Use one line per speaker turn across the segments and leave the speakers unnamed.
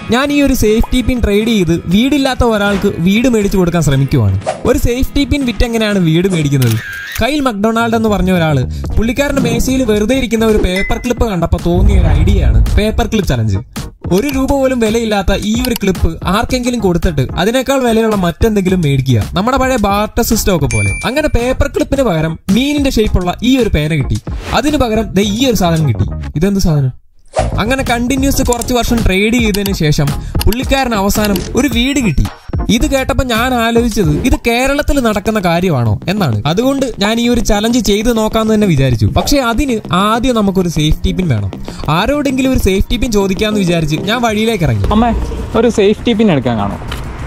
ഞാൻ ഈ ഒരു സേഫ്റ്റി പിൻ ട്രേഡ് ചെയ്ത് വീടില്ലാത്ത ഒരാൾക്ക് വീട് മേടിച്ചു കൊടുക്കാൻ ശ്രമിക്കുവാണ് ഒരു സേഫ്റ്റി പിൻ വിറ്റെങ്ങനെയാണ് വീട് മേടിക്കുന്നത് കൈൽ മക്ഡൊണാൾഡ് എന്ന് പറഞ്ഞ ഒരാള് പുള്ളിക്കാരന്റെ മേശയിൽ വെറുതെ ഇരിക്കുന്ന ഒരു പേപ്പർ ക്ലിപ്പ് കണ്ടപ്പോൾ തോന്നിയ ഒരു ഐഡിയയാണ് പേപ്പർ ക്ലിപ്പ് ചലഞ്ച് ഒരു രൂപ പോലും വിലയില്ലാത്ത ഈ ഒരു ക്ലിപ്പ് ആർക്കെങ്കിലും കൊടുത്തിട്ട് അതിനേക്കാൾ വിലയുള്ള മറ്റെന്തെങ്കിലും മേടിക്കുക നമ്മുടെ പഴയ ബാർട്ടർ സിസ്റ്റം ഒക്കെ പോലെ അങ്ങനെ പേപ്പർ ക്ലിപ്പിന് പകരം മീനിന്റെ ഷേപ്പുള്ള ഈ ഒരു പേന കിട്ടി അതിന് പകരം ദേ ഈ ഒരു സാധനം കിട്ടി ഇതെന്ത് സാധനം അങ്ങനെ കണ്ടിന്യൂസ് കുറച്ച് വർഷം ട്രേഡ് ചെയ്തതിന് ശേഷം പുള്ളിക്കാരൻ അവസാനം ഒരു വീട് കിട്ടി ഇത് കേട്ടപ്പോൾ ഞാൻ ആലോചിച്ചത് ഇത് കേരളത്തിൽ നടക്കുന്ന കാര്യമാണോ എന്നാണ് അതുകൊണ്ട് ഞാൻ ഈ ഒരു ചലഞ്ച് ചെയ്ത് നോക്കാമെന്ന് തന്നെ വിചാരിച്ചു പക്ഷേ അതിന് ആദ്യം നമുക്കൊരു സേഫ്റ്റി പിൻ വേണം ആരോടെങ്കിലും ഒരു സേഫ്റ്റി പിൻ ചോദിക്കാമെന്ന് വിചാരിച്ച് ഞാൻ വഴിയിലേക്ക് ഇറങ്ങി
അമ്മ ഒരു സേഫ്റ്റി പിൻ എടുക്കാൻ കാണും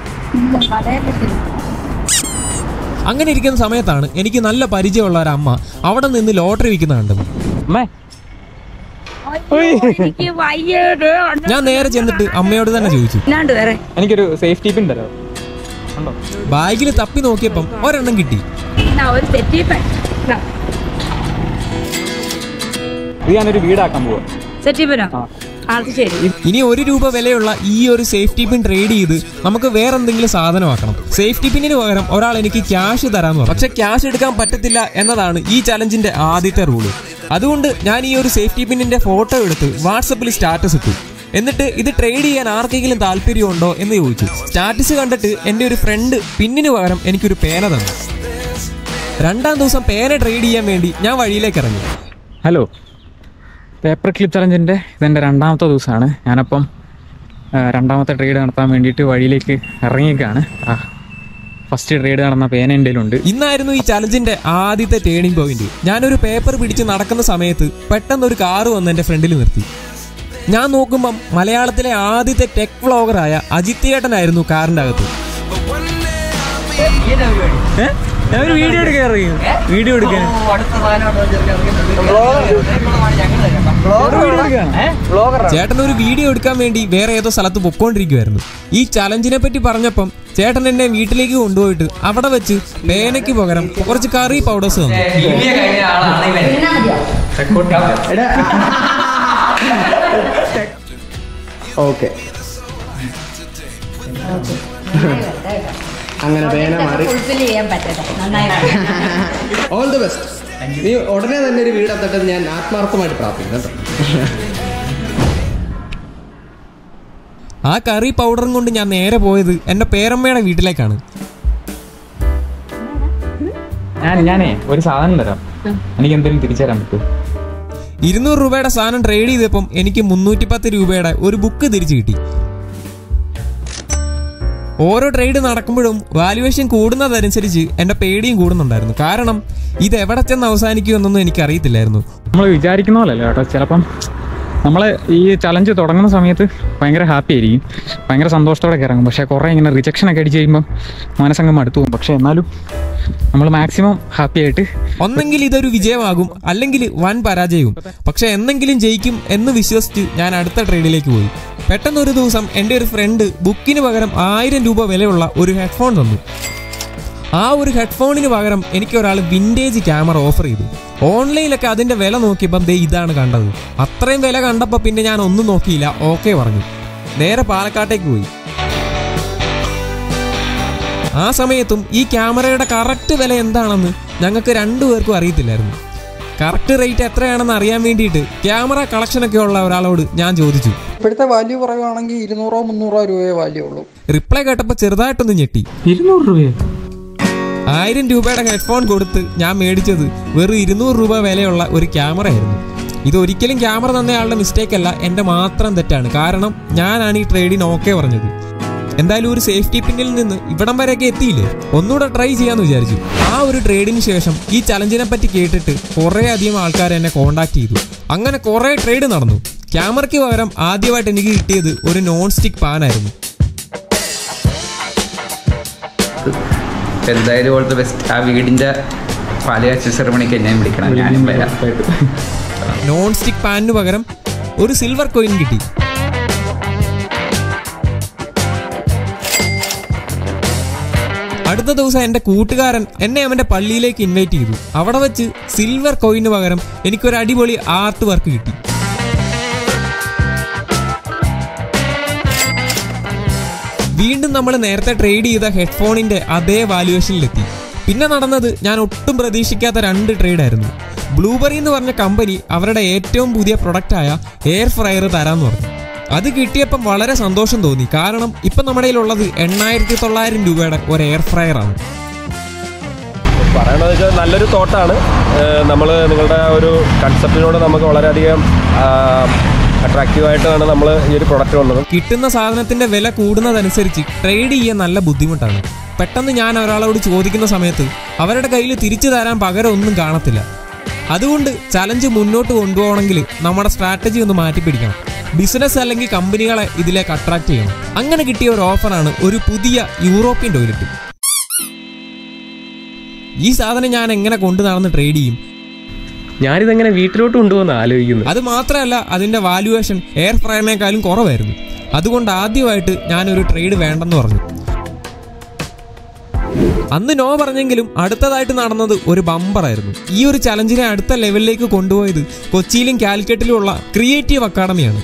അങ്ങനെ ഇരിക്കുന്ന സമയത്താണ് എനിക്ക് നല്ല പരിചയമുള്ള ഒരു അമ്മ അവിടെ നിന്ന് ലോട്ടറി വിൽക്കുന്ന കണ്ടത്
അമ്മേ
എനിക്ക് വയ്യേട്
ഞാൻ നേരെ ചെന്നിട്ട് അമ്മയോട് തന്നെ ചോദിച്ചു
അല്ലാണ്ട് വേറെ
എനിക്കൊരു സേഫ്റ്റി പിൻ തരാമോ ഉണ്ടോ
ബാഗിൽ തപ്പി നോക്കിയപ്പം ഒരെണ്ണം കിട്ടി
എന്നാ ഒരു സെറ്റിപ്പൻ
ഇത് ഞാനൊരു വീടാക്കാൻ പോവാ
സെറ്റിപ്പനോ
ആ.
അത് ശരി
ഇനി ഒരു രൂപ വിലയുള്ള ഈ ഒരു സേഫ്റ്റി പിൻ ട്രേഡ് ചെയ്ത് നമുക്ക് വേറെ എന്തെങ്കിലും സാധനമാക്കണം സേഫ്റ്റി പിന്നിന് പകരം ഒരാൾ എനിക്ക് ക്യാഷ് തരാന്ന് പറഞ്ഞു പക്ഷെ ക്യാഷ് എടുക്കാൻ പറ്റത്തില്ല എന്നതാണ് ഈ ചലഞ്ചിന്റെ ആദ്യത്തെ റൂള് അതുകൊണ്ട് ഞാൻ ഈ ഒരു സേഫ്റ്റി പിന്നിന്റെ ഫോട്ടോ എടുത്ത് വാട്സപ്പിൽ സ്റ്റാറ്റസ് ഇട്ടു എന്നിട്ട് ഇത് ട്രേഡ് ചെയ്യാൻ ആർക്കെങ്കിലും താല്പര്യമുണ്ടോ എന്ന് ചോദിച്ചു സ്റ്റാറ്റസ് കണ്ടിട്ട് എൻ്റെ ഒരു ഫ്രണ്ട് പിന്നിന് പകരം എനിക്കൊരു പേന തന്നു രണ്ടാം ദിവസം പേന ട്രേഡ് ചെയ്യാൻ വേണ്ടി ഞാൻ വഴിയിലേക്ക് ഇറങ്ങി
ഹലോ പേപ്പർ ക്ലിപ്പ് ചലഞ്ചിൻ്റെ ഇതെൻ്റെ രണ്ടാമത്തെ ദിവസമാണ് ഞാനപ്പം ആ, രണ്ടാമത്തെ ട്രേഡ് നടത്താൻ വേണ്ടിയിട്ട് വഴിയിലേക്ക് ഇറങ്ങിയേക്കാണ് ആ ഫസ്റ്റ് ട്രേഡ് നടന്ന പേന എൻ്റെ കയ്യിലുണ്ട്
ഇന്നായിരുന്നു ഈ ചലഞ്ചിന്റെ ആദ്യത്തെ ടേണിംഗ് പോയിന്റ് ഞാനൊരു പേപ്പർ പിടിച്ച് നടക്കുന്ന സമയത്ത് പെട്ടെന്ന് ഒരു കാറ് വന്ന് എന്റെ ഫ്രണ്ടിൽ നിർത്തി ഞാൻ നോക്കുമ്പം മലയാളത്തിലെ ആദ്യത്തെ ടെക് വ്ളോഗറായ അജിത്തേട്ടനായിരുന്നു കാറിന്റെ അകത്ത്
ഞാൻ ഒരു വീഡിയോ എടുക്കാൻ ഇറങ്ങി വീഡിയോ എടുക്കാൻ
ചേട്ടൻ ഒരു വീഡിയോ എടുക്കാൻ വേണ്ടി വേറെ ഏതോ സ്ഥലത്ത് പൊക്കോണ്ടിരിക്കുവായിരുന്നു ഈ ചലഞ്ചിനെ പറ്റി പറഞ്ഞപ്പം ചേട്ടൻ എന്നെ വീട്ടിലേക്ക് കൊണ്ടുപോയിട്ട് അവിടെ വെച്ച് പേനയ്ക്ക് പകരം കുറച്ച് കറി പൗഡേഴ്സ് തന്നു
ഓക്കെ അങ്ങനെ പേന മാറി
ഫുൾഫിൽ ചെയ്യാൻ പറ്റട്ടെ നന്നായി
ഓൾ ദി ബെസ്റ്റ് നീ ഉടനെ തന്നെ ഒരു വീട് എത്തട്ടെ എന്ന് ഞാൻ ആത്മാർത്ഥമായിട്ട് പ്രാർത്ഥിക്കുന്നു കേട്ടോ
ആ കറി പൗഡറും കൊണ്ട് ഞാൻ നേരെ പോയത് എന്റെ പേരമ്മയുടെ വീട്ടിലേക്കാണ്
ഞാൻ ഞാനേ ഒരു സാധനം തരാം എനിക്ക് എന്തെങ്കിലും തിരിച്ചു തരാൻ പറ്റുമോ
ഇരുന്നൂറ് രൂപയുടെ സാധനം ട്രേഡ് ചെയ്തപ്പം എനിക്ക് മുന്നൂറ്റി പത്ത് രൂപയുടെ ഒരു ബുക്ക് തിരിച്ചു കിട്ടി ഓരോ ട്രേഡ് നടക്കുമ്പോഴും വാല്യുവേഷൻ കൂടുന്നതനുസരിച്ച് എന്റെ പേടിയും കൂടുന്നുണ്ടായിരുന്നു കാരണം ഇത് എവിടെ ചെന്ന് അവസാനിക്കുമെന്നൊന്നും എനിക്ക് അറിയത്തില്ലായിരുന്നു
നമ്മൾ വിചാരിക്കുന്ന പോലല്ല കേട്ടോ ചിലപ്പം നമ്മൾ ഈ ചലഞ്ച് തുടങ്ങുന്ന സമയത്ത് ഭയങ്കര ഹാപ്പി ആയിരിക്കും ഭയങ്കര സന്തോഷത്തോടെ ഇറങ്ങും പക്ഷേ കുറേ ഇങ്ങനെ റിജക്ഷൻ ഒക്കെ അടിച്ച് കഴിയുമ്പോൾ മനസ്സങ്ങ് മടുത്തു പോകും പക്ഷേ എന്നാലും നമ്മൾ മാക്സിമം ഹാപ്പി ആയിട്ട്
ഒന്നെങ്കിൽ ഇതൊരു വിജയമാകും അല്ലെങ്കിൽ വൻ പരാജയവും പക്ഷെ എന്നെങ്കിലും ജയിക്കും എന്ന് വിശ്വസിച്ച് ഞാൻ അടുത്ത ട്രേഡിലേക്ക് പോയി പെട്ടെന്ന് ഒരു ദിവസം എൻ്റെ ഒരു ഫ്രണ്ട് ബുക്കിന് പകരം ആയിരം രൂപ വിലയുള്ള ഒരു ഹെഡ്ഫോൺ തന്നു ആ ഒരു ഹെഡ്ഫോണിന് പകരം എനിക്ക് ഒരാൾ വിൻറ്റേജ് ക്യാമറ ഓഫർ ചെയ്തു ഓൺലൈനിലൊക്കെ അതിന്റെ വില നോക്കിയപ്പം ദേ ഇതാണ് കണ്ടത് അത്രയും വില കണ്ടപ്പോൾ പിന്നെ ഞാൻ ഒന്നും നോക്കിയില്ല ഓക്കെ പറഞ്ഞു നേരെ പാലക്കാട്ടേക്ക് പോയി ആ സമയത്തും ഈ ക്യാമറയുടെ കറക്റ്റ് വില എന്താണെന്ന് ഞങ്ങൾക്ക് രണ്ടുപേർക്കും അറിയത്തില്ലായിരുന്നു കറക്റ്റ് റേറ്റ് എത്രയാണെന്ന് അറിയാൻ വേണ്ടിയിട്ട് ക്യാമറ കളക്ഷനൊക്കെ ഉള്ള ഒരാളോട് ഞാൻ ചോദിച്ചു
ഇപ്പോഴത്തെ വാല്യൂ പറയുവാണെങ്കിൽ ഇരുന്നൂറോ മുന്നൂറോ രൂപയെ വാല്യൂ ഉള്ളൂ
റിപ്ലൈ കേട്ടപ്പോൾ ചെറുതായിട്ടൊന്ന് ഞെട്ടി
ഇരുന്നൂറ് രൂപയോ
ആയിരം രൂപയുടെ ഹെഡ്ഫോൺ കൊടുത്ത് ഞാൻ മേടിച്ചത് വെറും ഇരുന്നൂറ് രൂപ വിലയുള്ള ഒരു ക്യാമറ ആയിരുന്നു ഇത് ഒരിക്കലും ക്യാമറ തന്നയാളുടെ മിസ്റ്റേക്ക് അല്ല എൻ്റെ മാത്രം തെറ്റാണ് കാരണം ഞാനാണ് ഈ ട്രേഡിന് ഓക്കെ പറഞ്ഞത് എന്തായാലും ഒരു സേഫ്റ്റി പിന്നിൽ നിന്ന് ഇവിടം വരെയൊക്കെ എത്തിയില്ലേ ഒന്നുകൂടെ ട്രൈ ചെയ്യാന്ന് വിചാരിച്ചു ആ ഒരു ട്രേഡിന് ശേഷം ഈ ചലഞ്ചിനെ പറ്റി കേട്ടിട്ട് കുറേ അധികം ആൾക്കാർ എന്നെ കോണ്ടാക്ട് ചെയ്തു അങ്ങനെ കുറേ ട്രേഡ് നടന്നു ക്യാമറയ്ക്ക് പകരം ആദ്യമായിട്ട് എനിക്ക് കിട്ടിയത് ഒരു നോൺ സ്റ്റിക് പാനായിരുന്നു
എന്തായാലും ഓൾ ദ ബെസ്റ്റ് ആ വീടിൻ്റെ പാലുകാച്ച സെറമണിക്ക് എന്നെ വിളിക്കണം ഞാനും വരാം
നോൺ സ്റ്റിക് പാനിന് പകരം ഒരു സിൽവർ കോയിൻ കിട്ടി അടുത്ത ദിവസം എന്റെ കൂട്ടുകാരൻ എന്നെ അവന്റെ പള്ളിയിലേക്ക് ഇൻവൈറ്റ് ചെയ്തു അവിടെ വെച്ച് സിൽവർ കോയിന് പകരം എനിക്കൊരു അടിപൊളി ആർട്ട് വർക്ക് കിട്ടി വീണ്ടും നമ്മൾ നേരത്തെ ട്രേഡ് ചെയ്ത ഹെഡ്ഫോണിന്റെ അതേ വാല്യുവേഷനിലെത്തി പിന്നെ നടന്നത് ഞാൻ ഒട്ടും പ്രതീക്ഷിക്കാത്ത രണ്ട് ട്രേഡ് ആയിരുന്നു ബ്ലൂബെറി എന്ന് പറഞ്ഞ കമ്പനി അവരുടെ ഏറ്റവും പുതിയ പ്രൊഡക്റ്റായ എയർ ഫ്രയർ തരാന്ന് പറഞ്ഞു അത് കിട്ടിയപ്പം വളരെ സന്തോഷം തോന്നി കാരണം ഇപ്പം നമ്മുടെ കയ്യിലുള്ളത് എണ്ണായിരത്തി തൊള്ളായിരം രൂപയുടെ ഒരു എയർ ഫ്രയർ ആണ്
പറയണത് വെച്ചാൽ നല്ലൊരു തോട്ടാണ് നമ്മൾ നിങ്ങളുടെ ആ ഒരു കൺസെപ്റ്റിനോട് നമുക്ക് വളരെയധികം അട്രാക്റ്റീവായിട്ടാണ് നമ്മൾ ഈ ഒരു പ്രൊഡക്റ്റ് വന്നത്
കിട്ടുന്ന സാധനത്തിന്റെ വില കൂടുന്നതനുസരിച്ച് ട്രേഡ് ചെയ്യാൻ നല്ല ബുദ്ധിമുട്ടാണ് പെട്ടെന്ന് ഞാൻ ഒരാളോട് ചോദിക്കുന്ന സമയത്ത് അവരുടെ കയ്യിൽ തിരിച്ചു തരാൻ പകരം ഒന്നും കാണത്തില്ല അതുകൊണ്ട് ചലഞ്ച് മുന്നോട്ട് കൊണ്ടുപോകണമെങ്കിൽ നമ്മുടെ സ്ട്രാറ്റജി ഒന്ന് മാറ്റിപ്പിടിക്കണം ബിസിനസ് അല്ലെങ്കിൽ കമ്പനികളെ ഇതിലേക്ക് അട്രാക്ട് ചെയ്യണം അങ്ങനെ കിട്ടിയ ഒരു ഓഫറാണ് ഒരു പുതിയ യൂറോപ്യൻ ടോയ്ലറ്റ് ഈ സാധനം ഞാൻ എങ്ങനെ കൊണ്ടു നടന്ന് ട്രേഡ് ചെയ്യും
ഞാനിതെങ്ങനെ വീട്ടിലോട്ട് കൊണ്ടുപോകുന്ന ആലോചിക്കുന്നു
അത് മാത്രമല്ല അതിന്റെ വാല്യുവേഷൻ എയർ ഫ്രയറിനേക്കാളും കുറവായിരുന്നു അതുകൊണ്ട് ആദ്യമായിട്ട് ഞാനൊരു ട്രേഡ് വേണ്ടെന്ന് പറഞ്ഞു അന്ന് നോ പറഞ്ഞെങ്കിലും അടുത്തതായിട്ട് നടന്നത് ഒരു ബമ്പറായിരുന്നു ഈ ഒരു ചലഞ്ചിനെ അടുത്ത ലെവലിലേക്ക് കൊണ്ടുപോയത് കൊച്ചിയിലും കാലിക്കറ്റിലുമുള്ള ക്രിയേറ്റീവ് അക്കാഡമിയാണ്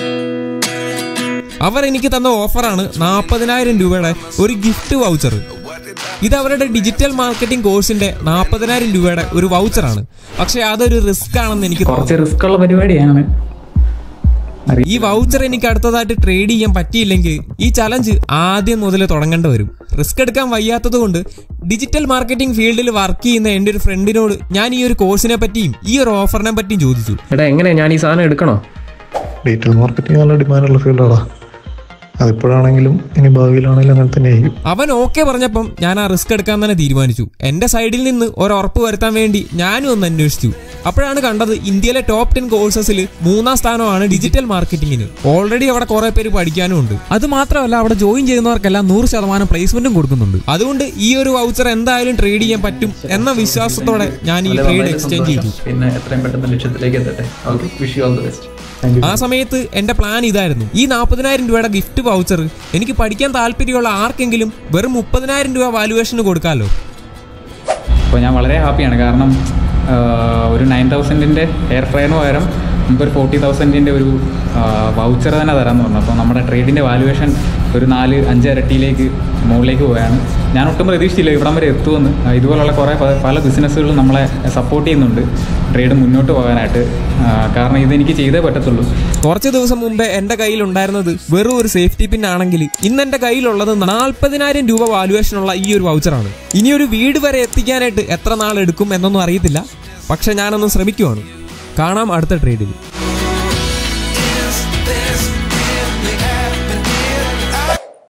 അവർ എനിക്ക് തന്ന ഓഫറാണ് നാൽപ്പതിനായിരം രൂപയുടെ ഒരു ഗിഫ്റ്റ് വൗച്ചർ ഇത് അവരുടെ ഡിജിറ്റൽ മാർക്കറ്റിംഗ് കോഴ്സിന്റെ നാൽപ്പതിനായിരം രൂപയുടെ ഒരു വൗച്ചറാണ് പക്ഷെ അതൊരു റിസ്ക് ആണെന്ന് എനിക്ക് തോന്നുന്നു
കുറച്ച് റിസ്ക് ഉള്ള പരിപാടിയാണ്
ഈ വൗച്ചർ എനിക്ക് അടുത്തതായിട്ട് ട്രേഡ് ചെയ്യാൻ പറ്റിയില്ലെങ്കിൽ ഈ ചലഞ്ച് ആദ്യം മുതൽ തുടങ്ങേണ്ടി വരും റിസ്ക് എടുക്കാൻ വയ്യാത്തത് കൊണ്ട് ഡിജിറ്റൽ മാർക്കറ്റിംഗ് ഫീൽഡിൽ വർക്ക് ചെയ്യുന്ന എൻ്റെ ഒരു ഫ്രണ്ടിനോട് ഞാൻ ഈ ഒരു കോഴ്സിനെ പറ്റിയും ഈ ഒരു ഓഫറിനെ പറ്റിയും ചോദിച്ചു
എടാ എങ്ങനെ ഞാൻ ഈ സാധനം എടുക്കണോ
ഡീറ്റെയിൽ മാർക്കറ്റിംഗ് നല്ല ഡിമാൻഡുള്ള ഫീൽഡാടാ അതിപ്പോഴാണെങ്കിലും ഇനി ഭാവിയിലാണെങ്കിലും അങ്ങനെ തന്നെ ആയിരിക്കും
അവൻ ഓക്കെ പറഞ്ഞപ്പം ഞാൻ ആ റിസ്ക് എടുക്കാൻ തന്നെ തീരുമാനിച്ചു എന്റെ സൈഡിൽ നിന്ന് ഒരു ഉറപ്പ് വരുത്താൻ വേണ്ടി ഞാനും ഒന്ന് അന്വേഷിച്ചു അപ്പോഴാണ് കണ്ടത് ഇന്ത്യയിലെ ടോപ്പ് ടെൻ കോഴ്സസിൽ മൂന്നാം സ്ഥാനമാണ് ഡിജിറ്റൽ മാർക്കറ്റിംഗിന് ഓൾറെഡി അവിടെ കുറെ പേര് പഠിക്കാനും ഉണ്ട് അത് മാത്രമല്ല അവിടെ ജോയിൻ ചെയ്യുന്നവർക്കെല്ലാം നൂറ് ശതമാനം പ്ലേസ്മെന്റും കൊടുക്കുന്നുണ്ട് അതുകൊണ്ട് ഈ ഒരു വൗച്ചർ എന്തായാലും ട്രേഡ് ചെയ്യാൻ പറ്റും എന്ന വിശ്വാസത്തോടെ ഞാൻ ഈ ട്രേഡ് എക്സ്ചേഞ്ച് ചെയ്തു
പിന്നെ എത്രയും പെട്ടെന്ന് ലക്ഷ്യത്തിലേക്ക് എത്തട്ടെ okay wish you all the best
ആ സമയത്ത് എന്റെ പ്ലാൻ ഇതായിരുന്നു ഈ നാൽപ്പതിനായിരം രൂപയുടെ ഗിഫ്റ്റ് വൗച്ചർ എനിക്ക് പഠിക്കാൻ താല്പര്യമുള്ള ആർക്കെങ്കിലും വെറും മുപ്പതിനായിരം രൂപ വാല്യുവേഷന് കൊടുക്കാമല്ലോ
അപ്പോൾ ഞാൻ വളരെ ഹാപ്പിയാണ് കാരണം ആ, ഒരു നയൻ തൗസൻഡിൻ്റെ എയർ ഫ്രയറിന് പകരം നമുക്കൊരു ഫോർട്ടി തൗസൻഡിൻ്റെ ഒരു വൗച്ചർ തന്നെ തരാമെന്ന് പറഞ്ഞു അപ്പോൾ നമ്മുടെ ട്രേഡിൻ്റെ വാല്യുവേഷൻ ഒരു നാല് അഞ്ച് ഇരട്ടിയിലേക്ക് മുകളിലേക്ക് പോവുകയാണ് ഞാൻ ഒട്ടും പ്രതീക്ഷിച്ചില്ല ഇവിടം വരെ എത്തുമെന്ന് ആ, ഇതുപോലുള്ള കുറേ പ- പല ബിസിനസ്സുകളും നമ്മളെ സപ്പോർട്ട് ചെയ്യുന്നുണ്ട് ട്രേഡ് മുന്നോട്ട് പോകാനായിട്ട് ആ, കാരണം ഇതെനിക്ക് ചെയ്തേ പറ്റത്തുള്ളൂ
കുറച്ച് ദിവസം മുമ്പേ എന്റെ കയ്യിൽ ഉണ്ടായിരുന്നത് വെറും ഒരു സേഫ്റ്റി പിൻ ആണെങ്കിൽ ഇന്ന് എന്റെ കയ്യിലുള്ളത് നാൽപ്പതിനായിരം രൂപ വാല്യുവേഷനുള്ള ഈ ഒരു വൗച്ചറാണ് ഇനി ഒരു വീട് വരെ എത്തിക്കാനായിട്ട് എത്ര നാൾ എടുക്കും എന്നൊന്നും അറിയത്തില്ല പക്ഷെ ഞാനൊന്ന് ശ്രമിക്കുവാണ് കാണാം അടുത്ത ട്രേഡിൽ